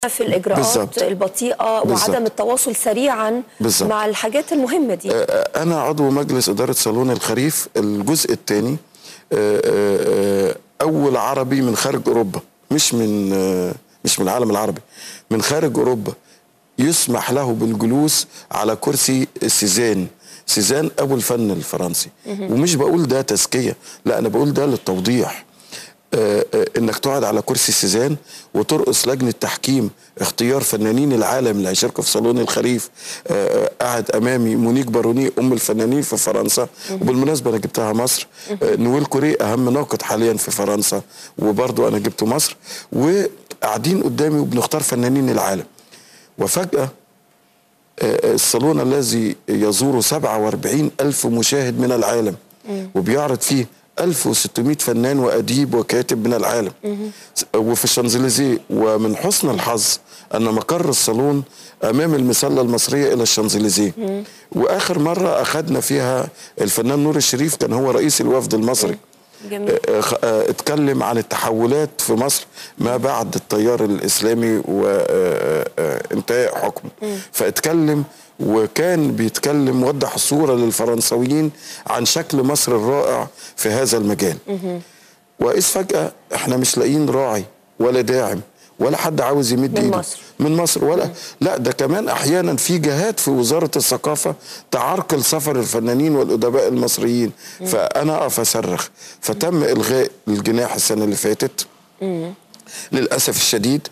في الاجراءات بالظبط. البطيئه بالظبط. وعدم التواصل سريعا بالظبط. مع الحاجات المهمه دي انا عضو مجلس اداره صالون الخريف الجزء الثاني اول عربي من خارج اوروبا مش من آه، مش من العالم العربي من خارج اوروبا يسمح له بالجلوس على كرسي سيزان سيزان ابو الفن الفرنسي ومش بقول ده تزكيه لا انا بقول ده للتوضيح آه، آه، انك تقعد على كرسي سيزان وترقص لجنه تحكيم اختيار فنانين العالم اللي هيشاركوا في صالون الخريف آه، آه، قاعد امامي مونيك باروني ام الفنانين في فرنسا وبالمناسبه انا جبتها مصر آه، نويل كوري اهم ناقد حاليا في فرنسا وبرضو انا جبته مصر وقاعدين قدامي وبنختار فنانين العالم وفجاه آه، الصالون الذي يزور 47 ألف مشاهد من العالم وبيعرض فيه 1600 فنان وأديب وكاتب من العالم وفي الشانزليزيه ومن حسن الحظ أن مقر الصالون أمام المسلة المصرية إلى الشانزليزيه وآخر مرة أخذنا فيها الفنان نور الشريف كان هو رئيس الوفد المصري جميل آه، خ- آه، اتكلم عن التحولات في مصر ما بعد التيار الاسلامي وانتهاء حكمه فاتكلم وكان بيتكلم وضح صوره للفرنسويين عن شكل مصر الرائع في هذا المجال واذ فجاه احنا مش لاقيين راعي ولا داعم ولا حد عاوز يمد من ايده مصر. من مصر ولا لا ده كمان احيانا في جهات في وزاره الثقافه تعرقل سفر الفنانين والادباء المصريين فانا اقف اصرخ فتم الغاء الجناح السنه اللي فاتت للاسف الشديد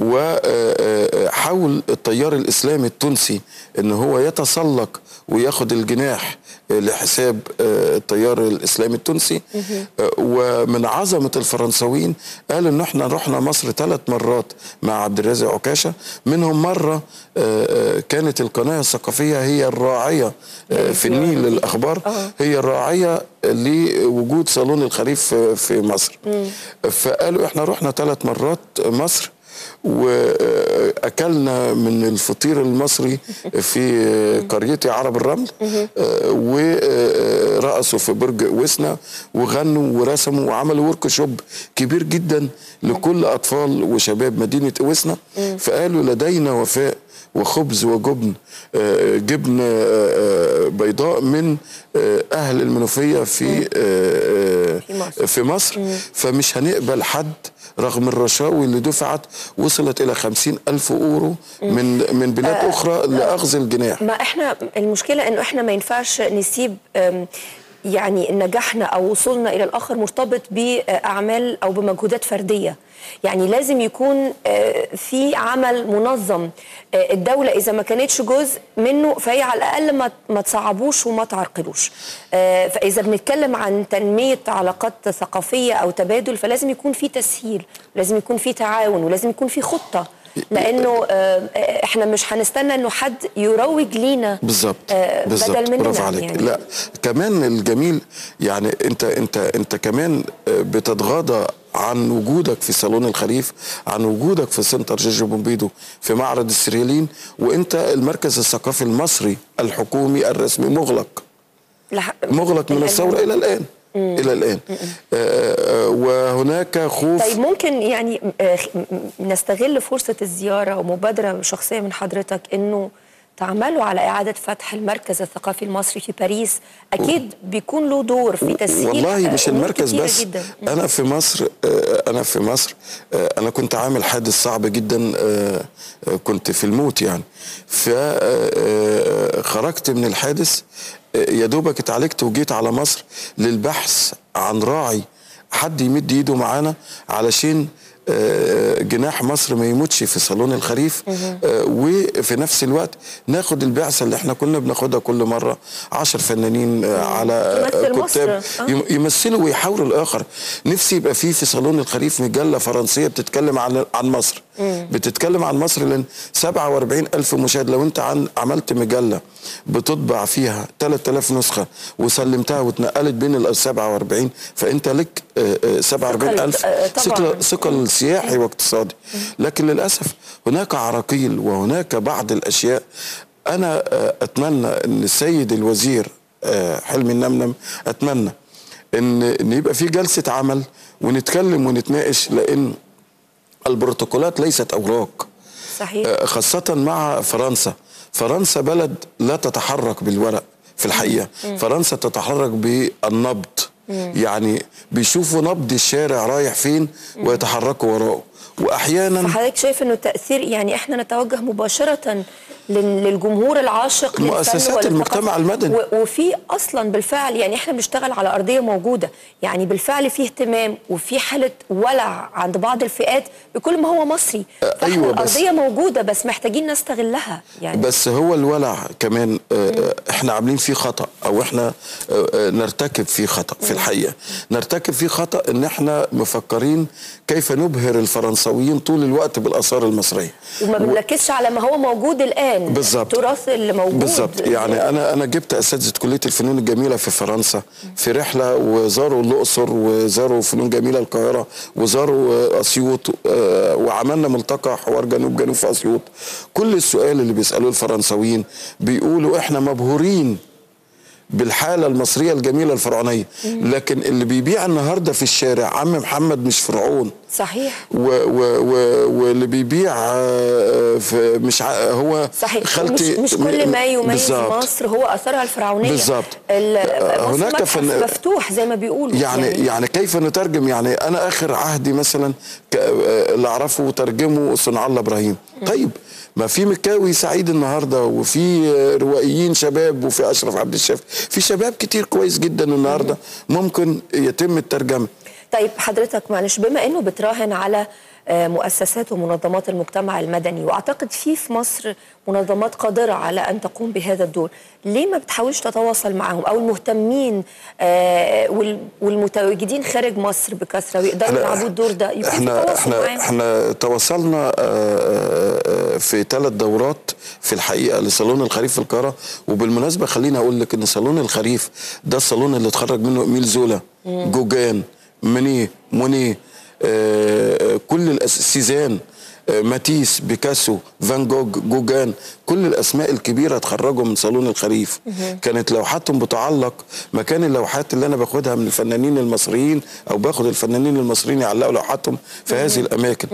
وحاول التيار الاسلامي التونسي ان هو يتسلق وياخد الجناح لحساب آه، التيار الاسلامي التونسي آه، ومن عظمه الفرنساويين قال ان احنا رحنا مصر ثلاث مرات مع عبد الرازق عكاشه منهم مره آه، آه، كانت القناه الثقافيه هي الراعيه آه، في النيل للاخبار هي الراعيه لوجود صالون الخريف في- في مصر فقالوا احنا رحنا ثلاث مرات مصر واكلنا من الفطير المصري في قريتي عرب الرمل ورقصوا في برج وسنا وغنوا ورسموا وعملوا ورك شوب كبير جدا لكل اطفال وشباب مدينه وسنا فقالوا لدينا وفاء وخبز وجبن آه، جبن آه، آه، بيضاء من آه، اهل المنوفيه في آه، في مصر. في مصر فمش هنقبل حد رغم الرشاوي اللي دفعت وصلت إلى خمسين ألف أورو من من بلاد أخرى لأخذ الجناح ما احنا المشكله انه احنا ما ينفعش نسيب أم، يعني نجاحنا او وصولنا الى الاخر مرتبط باعمال او بمجهودات فرديه يعني لازم يكون آه، في عمل منظم آه، الدوله اذا ما كانتش جزء منه فهي على الاقل ما ما تصعبوش وما تعرقلوش آه، فاذا بنتكلم عن تنميه علاقات ثقافيه او تبادل فلازم يكون في تسهيل لازم يكون في تعاون ولازم يكون في خطه لانه آه، آه، احنا مش هنستنى انه حد يروج لينا بالظبط آه، بالظبط بدل مننا برافو عليك يعني. لا كمان الجميل يعني انت انت انت كمان آه، بتتغاضى عن وجودك في صالون الخريف عن وجودك في سنتر جيجو بومبيدو في معرض السريالين وانت المركز الثقافي المصري الحكومي الرسمي مغلق لح- مغلق من الآن. الثوره الى الان الى الان آه، آه، وهناك خوف طيب ممكن يعني آه، خ- م- م- نستغل فرصة الزيارة ومبادرة شخصية من حضرتك انه تعملوا على إعادة فتح المركز الثقافي المصري في باريس أكيد بيكون له دور في تسهيل والله مش أمور المركز كتيرة بس جدا. انا في مصر آه، انا في مصر آه، انا كنت عامل حادث صعب جدا آه، آه، كنت في الموت يعني فخرجت من الحادث آه، يا دوبك اتعالجت وجيت على مصر للبحث عن راعي حد يمد ايده معانا علشان آه، جناح مصر ما يموتش في صالون الخريف آه، وفي نفس الوقت ناخد البعثه اللي احنا كنا بناخدها كل مره عشر فنانين آه، على آه، تمثل مصر. كتاب آه. يم- يمثلوا ويحاوروا الاخر نفسي يبقى في في صالون الخريف مجله فرنسيه بتتكلم عن عن مصر بتتكلم عن مصر لان 47 الف مشاهد لو انت عن عملت مجله بتطبع فيها 3000 نسخه وسلمتها واتنقلت بين ال 47 فانت لك آه، آه، 47 الف آه، طبعاً. ثقل ثقل سياحي واقتصادي لكن للاسف هناك عراقيل وهناك بعض الاشياء انا آه، اتمنى ان السيد الوزير آه، حلمي النمنم اتمنى ان ان يبقى في جلسه عمل ونتكلم ونتناقش لان البروتوكولات ليست اوراق صحيح. آه، خاصة مع فرنسا فرنسا بلد لا تتحرك بالورق في الحقيقة فرنسا تتحرك بالنبض يعني بيشوفوا نبض الشارع رايح فين ويتحركوا وراءه واحيانا فحضرتك شايف انه التاثير يعني احنا نتوجه مباشره لل- للجمهور العاشق للفن مؤسسات والثقافة. المجتمع المدني. و- وفي اصلا بالفعل يعني احنا بنشتغل على ارضيه موجوده يعني بالفعل في اهتمام وفي حاله ولع عند بعض الفئات بكل ما هو مصري فاحنا أيوة، بس- الارضيه موجوده بس محتاجين نستغلها يعني بس هو الولع كمان آه، آه، احنا عاملين فيه خطا او احنا آه، آه، نرتكب فيه خطا في الحقيقه نرتكب فيه خطا ان احنا مفكرين كيف نبهر الفرنساويين طول الوقت بالاثار المصريه وما بنركزش على ما هو موجود الان بالظبط. التراث اللي موجود بالظبط يعني انا انا جبت اساتذه كليه الفنون الجميله في فرنسا في رحله وزاروا الاقصر وزاروا فنون جميله القاهره وزاروا آه، اسيوط آه، وعملنا ملتقى حوار جنوب جنوب في اسيوط كل السؤال اللي بيسالوه الفرنساويين بيقولوا احنا مبهورين بالحالة المصرية الجميلة الفرعونية لكن اللي بيبيع النهاردة في الشارع عم محمد مش فرعون صحيح و و و واللي بيبيع آه، في مش ع- هو صحيح خالتي مش, مش كل ما يميز بالظبط. مصر هو اثارها الفرعونيه بالظبط. ال- آه، مصر هناك متحف فن- مفتوح زي ما بيقولوا يعني يعني كيف نترجم يعني انا اخر عهدي مثلا ك- آه، اللي اعرفه ترجمه صنع الله ابراهيم طيب ما في مكاوي سعيد النهارده وفي آه، روائيين شباب وفي اشرف عبد الشافي في شباب كتير كويس جدا النهارده ممكن يتم الترجمه طيب حضرتك معلش بما انه بتراهن على آه، مؤسسات ومنظمات المجتمع المدني واعتقد في في مصر منظمات قادره على ان تقوم بهذا الدور ليه ما بتحاولش تتواصل معهم او المهتمين آه، وال- والمتواجدين خارج مصر بكثره ويقدروا احنا- يلعبوا الدور ده يكون في احنا تواصل احنا معاهم احنا تواصلنا آه، آه، آه، في ثلاث دورات في الحقيقه لصالون الخريف في القاهره وبالمناسبه خليني اقول لك ان صالون الخريف ده الصالون اللي اتخرج منه ايميل زولا جوجان منيه مونيه آه، آه، كل الأس- سيزان آه، ماتيس بيكاسو فان جوج جوجان كل الاسماء الكبيره اتخرجوا من صالون الخريف كانت لوحاتهم بتعلق مكان اللوحات اللي انا باخدها من الفنانين المصريين او باخد الفنانين المصريين يعلقوا لوحاتهم في هذه الاماكن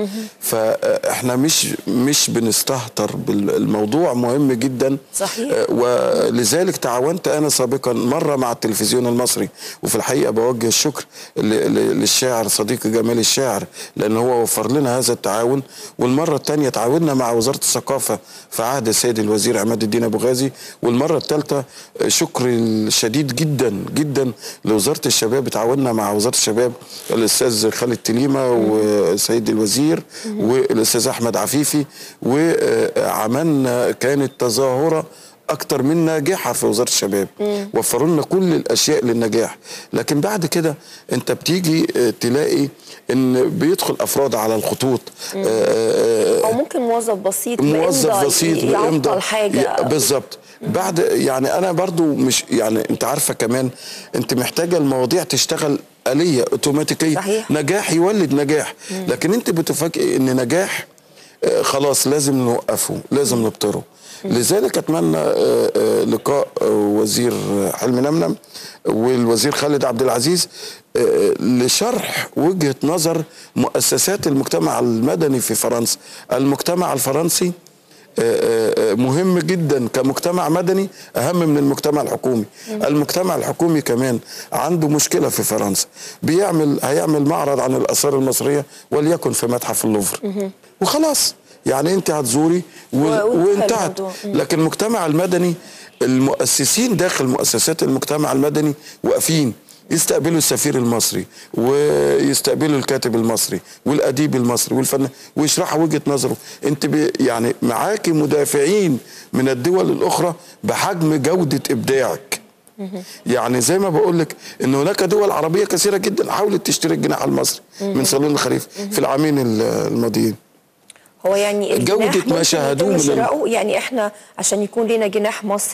فاحنا مش مش بنستهتر بالموضوع مهم جدا صحيح. آه، ولذلك تعاونت انا سابقا مره مع التلفزيون المصري وفي الحقيقه بوجه الشكر ل- ل- للشاعر صديقي جمال الشاعر لان هو وفر لنا هذا التعاون والمره الثانيه تعاوننا مع وزاره الثقافه في عهد السيد الوزير عماد الدين ابو غازي والمره الثالثه شكر الشديد جدا جدا لوزاره الشباب تعاوننا مع وزاره الشباب الاستاذ خالد تليمه والسيد الوزير والاستاذ احمد عفيفي وعملنا كانت تظاهره اكتر من ناجحه في وزاره الشباب وفروا لنا كل الاشياء للنجاح لكن بعد كده انت بتيجي آه، تلاقي ان بيدخل افراد على الخطوط آه، آه، او ممكن موظف بسيط موظف بإمضاء بسيط يعطل حاجه ي- بالظبط بعد يعني انا برضو مش يعني انت عارفه كمان انت محتاجه المواضيع تشتغل آلية اوتوماتيكيه صحيح. نجاح يولد نجاح لكن انت بتفاجئ ان نجاح آه، خلاص لازم نوقفه لازم نبطره لذلك اتمنى آه، آه، لقاء آه، وزير حلمي نمنم والوزير خالد عبد العزيز آه، لشرح وجهه نظر مؤسسات المجتمع المدني في فرنسا المجتمع الفرنسي آه، آه، مهم جدا كمجتمع مدني اهم من المجتمع الحكومي المجتمع الحكومي كمان عنده مشكله في فرنسا بيعمل هيعمل معرض عن الاثار المصريه وليكن في متحف اللوفر وخلاص يعني انت هتزوري و... و- وانتهت الموضوع. لكن المجتمع المدني المؤسسين داخل مؤسسات المجتمع المدني واقفين يستقبلوا السفير المصري ويستقبلوا الكاتب المصري والاديب المصري والفنان ويشرحوا وجهه نظره انت ب... يعني معاكي مدافعين من الدول الاخرى بحجم جوده ابداعك يعني زي ما بقول لك ان هناك دول عربيه كثيره جدا حاولت تشتري الجناح المصري من صالون الخريف في العامين ال- الماضيين هو يعني جودة الجناح ما ممكن شاهدوه يتم من ال- شراؤه يعني احنا عشان يكون لنا جناح مصري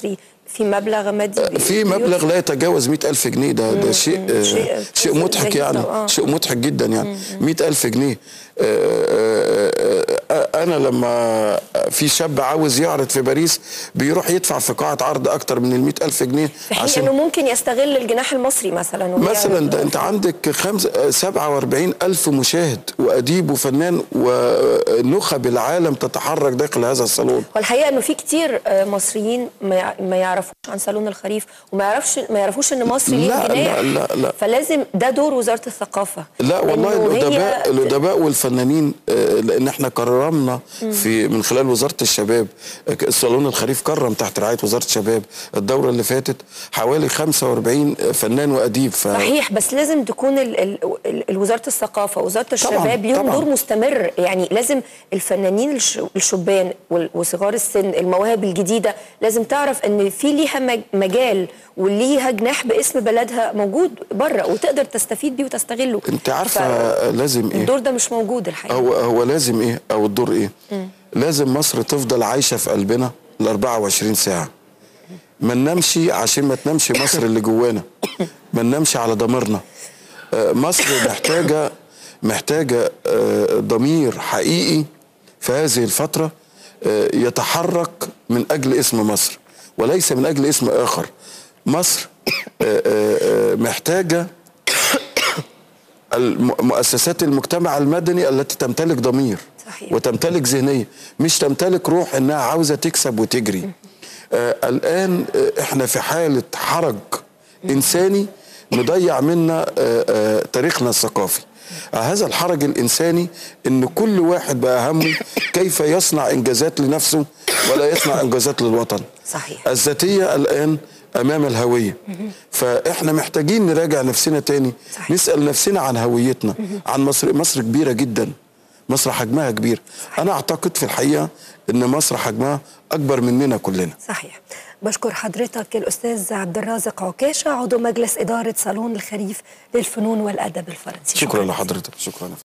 في مبلغ مادي بي- في مبلغ لا يتجاوز مئة ألف جنيه ده ده شيء آه، شيء شيء مضحك بسيط يعني آه. شيء مضحك جدا يعني مئة ألف جنيه آه، آه، آه، أنا لما في شاب عاوز يعرض في باريس بيروح يدفع في قاعة عرض أكتر من المئة ألف جنيه في حين انه ممكن يستغل الجناح المصري مثلا ويعمل- مثلا ده انت عندك خمس سبعة واربعين ألف مشاهد وأديب وفنان ونخب العالم تتحرك داخل هذا الصالون والحقيقه انه في كتير آه، مصريين ما يع- ما يعرفوش عن صالون الخريف وما يعرفش ما يعرفوش ان مصر ليه لا، جناح لا، لا، لا. فلازم ده دور وزاره الثقافه لا والله إنه هي الادباء الادباء والفنانين آه، لان احنا كرمنا في من خلال وزاره الشباب آه، الصالون الخريف كرم تحت رعايه وزاره الشباب الدوره اللي فاتت حوالي 45 فنان واديب ف صحيح بس لازم تكون ال ال ال وزاره الثقافه وزاره الشباب ليهم طبعاً. دور مستمر يعني لازم الفنانين الش الشبان وال- وصغار السن المواهب الجديده لازم تعرف ان في ليها مج- مجال وليها جناح باسم بلدها موجود بره وتقدر تستفيد بيه وتستغله انت عارفه لازم ايه الدور ده مش موجود الحقيقه هو هو لازم ايه او الدور ايه لازم مصر تفضل عايشه في قلبنا ال 24 ساعه ما ننامش عشان ما تنامش مصر اللي جوانا ما ننامش على ضميرنا آه، مصر محتاجه محتاجه آه، ضمير حقيقي في هذه الفتره آه، يتحرك من اجل اسم مصر وليس من اجل اسم اخر مصر آه، آه، آه، محتاجه الم- مؤسسات المجتمع المدني التي تمتلك ضمير صحيح. وتمتلك ذهنيه مش تمتلك روح انها عاوزه تكسب وتجري آه الان آه احنا في حاله حرج انساني مضيع منا آه آه تاريخنا الثقافي آه هذا الحرج الانساني ان كل واحد بقى همه كيف يصنع انجازات لنفسه ولا يصنع انجازات للوطن صحيح. الذاتيه الان امام الهويه فاحنا محتاجين نراجع نفسنا تاني صحيح. نسال نفسنا عن هويتنا عن مصر مصر كبيره جدا مصر حجمها كبير انا اعتقد في الحقيقه ان مصر حجمها اكبر مننا كلنا صحيح بشكر حضرتك الأستاذ عبد الرازق عكاشة عضو مجلس إدارة صالون الخريف للفنون والأدب الفرنسي شكرا لحضرتك شكرا